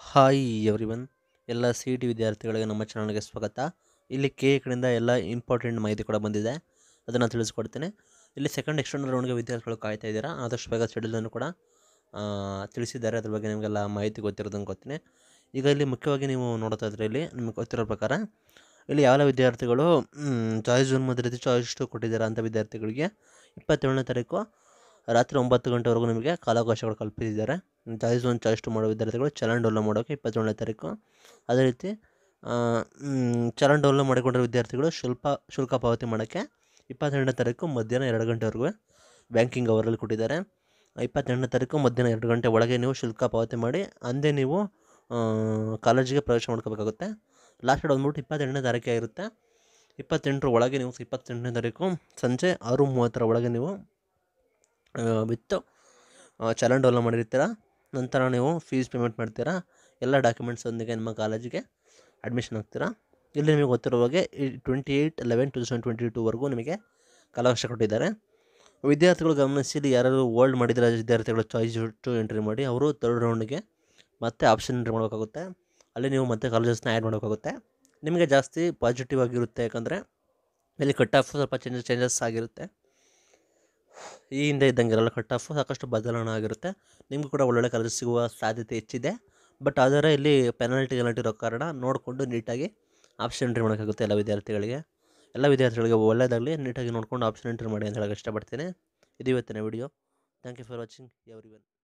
hi everyone ಎಲ್ಲ C T ವಿದ್ಯಾರ್ಥಿಗಳಿಗೆ ನಮ್ಮ ಚಾನಲ್ಗೆ ಸ್ವಾಗತ ಇಲ್ಲಿ ಕೆ ಎ ಕಡೆಯಿಂದ ಎಲ್ಲ ಇಂಪಾರ್ಟೆಂಟ್ ಮಾಹಿತಿ ಕೂಡ ಬಂದಿದೆ ಅದನ್ನು ತಿಳಿಸ್ಕೊಡ್ತೇನೆ ಇಲ್ಲಿ ಸೆಕೆಂಡ್ ಎಕ್ಸ್ಟರ್ನಲ್ ರೌಂಡ್ಗೆ ವಿದ್ಯಾರ್ಥಿಗಳು ಕಾಯ್ತಾ ಇದ್ದೀರಾ ಆದಷ್ಟು ಬೇಗ ಶೆಡ್ಯೂಲನ್ನು ಕೂಡ ಆ, ತಿಳಿಸಿದ್ದಾರೆ ಅದ್ರ ಬಗ್ಗೆ ನಿಮಗೆಲ್ಲ ಮಾಹಿತಿ ಗೊತ್ತಿರೋದಂಗೆ ಗೊತ್ತೇನೆ ಈಗ ಇಲ್ಲಿ ಮುಖ್ಯವಾಗಿ ನೀವು ನೋಡ್ತಾ ಇದ್ರೆ ಇಲ್ಲಿ ನಿಮಗೆ ಗೊತ್ತಿರೋ ಪ್ರಕಾರ ಇಲ್ಲಿ ಯಾವೆಲ್ಲ ವಿದ್ಯಾರ್ಥಿಗಳು ಚಾಯ್ಸ್ ಒನ್ ಮತ್ತು ರೀತಿ ಚಾಯ್ಸ್ ಟು ಕೊಟ್ಟಿದ್ದಾರೆ ಅಂತ ವಿದ್ಯಾರ್ಥಿಗಳಿಗೆ ಇಪ್ಪತ್ತೇಳನೇ ತಾರೀಕು ರಾತ್ರಿ ಒಂಬತ್ತು ಗಂಟೆವರೆಗೂ ನಿಮಗೆ ಕಾಲಾವಕಾಶಗಳು ಕಲ್ಪಿಸಿದ್ದಾರೆ ಚಾಯ್ಸ್ ಒನ್ ಚಾಯ್ಸ್ ಟು ಮಾಡೋ ವಿದ್ಯಾರ್ಥಿಗಳು ಚಲನ್ ಡೌನ್ಲೋಡ್ ಮಾಡೋಕ್ಕೆ ಇಪ್ಪತ್ತೇಳನೇ ತಾರೀಕು ಅದೇ ರೀತಿ ಆ, ಮ್, ಚಲನ್ ಡೌನ್ಲೋಡ್ ಮಾಡಿಕೊಂಡಿರೋ ವಿದ್ಯಾರ್ಥಿಗಳು ಶುಲ್ಕ ಶುಲ್ಕ ಪಾವತಿ ಮಾಡೋಕ್ಕೆ ಇಪ್ಪತ್ತೆರಡನೇ ತಾರೀಕು ಮಧ್ಯಾಹ್ನ ಎರಡು ಗಂಟೆವರೆಗೂ ಬ್ಯಾಂಕಿಂಗ್ ಅವರಲ್ಲಿ ಕೊಟ್ಟಿದ್ದಾರೆ ಇಪ್ಪತ್ತೆರಡನೇ ತಾರೀಕು ಮಧ್ಯಾಹ್ನ ಎರಡು ಗಂಟೆ ಒಳಗೆ ನೀವು ಶುಲ್ಕ ಪಾವತಿ ಮಾಡಿ ಅಂದೇ ನೀವು ಆ, ಕಾಲೇಜಿಗೆ ಪ್ರವೇಶ ಮಾಡ್ಕೋಬೇಕಾಗುತ್ತೆ ಲಾಸ್ಟ್ ಡೇಟ್ ಬಂದ್ಬಿಟ್ಟು ಇಪ್ಪತ್ತೆಂಟನೇ ತಾರೀಕೆ ಇರುತ್ತೆ ಇಪ್ಪತ್ತೆಂಟರ ಒಳಗೆ ನೀವು ಇಪ್ಪತ್ತೆಂಟನೇ ತಾರೀಕು ಸಂಜೆ ಆರು ಮೂವತ್ತರ ಒಳಗೆ ನೀವು ವಿತ್ ಚಲನ್ ಡೌನ್ಲೋಡ್ ಮಾಡಿರ್ತೀರ ನಂತರ ನೀವು ಫೀಸ್ ಪೇಮೆಂಟ್ ಮಾಡ್ತೀರಾ ಎಲ್ಲ ಡಾಕ್ಯುಮೆಂಟ್ಸೊಂದಿಗೆ ನಿಮ್ಮ ಕಾಲೇಜಿಗೆ ಅಡ್ಮಿಷನ್ ಆಗ್ತೀರಾ ಇಲ್ಲಿ ನಿಮಗೆ ಗೊತ್ತಿರೋ ಹಾಗೆ twenty eight eleven two thousand twenty ಟೂವರೆಗೂ ನಿಮಗೆ ಕಾಲಾವಕಾಶ ಕೊಟ್ಟಿದ್ದಾರೆ ವಿದ್ಯಾರ್ಥಿಗಳು ಗಮನಿಸಿ ಇಲ್ಲಿ ಯಾರು ಓಲ್ಡ್ ಮಾಡಿದರೆ ವಿದ್ಯಾರ್ಥಿಗಳು ಚಾಯ್ಸ್ ಟು ಎಂಟ್ರಿ ಮಾಡಿ ಅವರು ತರ್ಡ್ ರೌಂಡ್ಗೆ ಮತ್ತೆ ಆಪ್ಷನ್ ಎಂಟ್ರಿ ಮಾಡಬೇಕಾಗುತ್ತೆ ಅಲ್ಲಿ ನೀವು ಮತ್ತೆ ಕಾಲೇಜಸ್ನ ಆ್ಯಡ್ ಮಾಡಬೇಕಾಗುತ್ತೆ ನಿಮಗೆ ಜಾಸ್ತಿ ಪಾಸಿಟಿವ್ ಆಗಿರುತ್ತೆ ಯಾಕಂದರೆ ಇಲ್ಲಿ ಕಟ್ ಆಫ್ ಸ್ವಲ್ಪ ಚೇಂಜಸ್ ಚೇಂಜಸ್ ಆಗಿರುತ್ತೆ ಈ ಹಿಂದೆ ಇದ್ದಂಗೆ ಇರಲ್ಲ ಕಟ್ ಆಫ್ ಸಾಕಷ್ಟು ಬದಲಾವಣೆ ಆಗಿರುತ್ತೆ ನಿಮಗೂ ಕೂಡ ಒಳ್ಳೊಳ್ಳೆ ಕಾಲೇಜ್ ಸಿಗುವ ಸಾಧ್ಯತೆ ಹೆಚ್ಚಿದೆ ಬಟ್ ಆದರೆ ಇಲ್ಲಿ ಪೆನಾಲ್ಟಿ ಗಿನಾಲ್ಟಿ ಇರೋ ಕಾರಣ ನೋಡಿಕೊಂಡು ನೀಟಾಗಿ ಆಪ್ಷನ್ ಎಂಟ್ರಿ ಮಾಡೋಕ್ಕಾಗುತ್ತೆ ಎಲ್ಲ ವಿದ್ಯಾರ್ಥಿಗಳಿಗೆ ಎಲ್ಲ ವಿದ್ಯಾರ್ಥಿಗಳಿಗೆ ಒಳ್ಳೆಯದಾಗಲಿ ನೀಟಾಗಿ ನೋಡ್ಕೊಂಡು ಆಪ್ಷನ್ ಎಂಟ್ರಿ ಮಾಡಿ ಅಂತ ಹೇಳಕ್ಕೆ ಇಷ್ಟಪಡ್ತೀನಿ ಇದು ಇವತ್ತಿನ video thank you for watching every one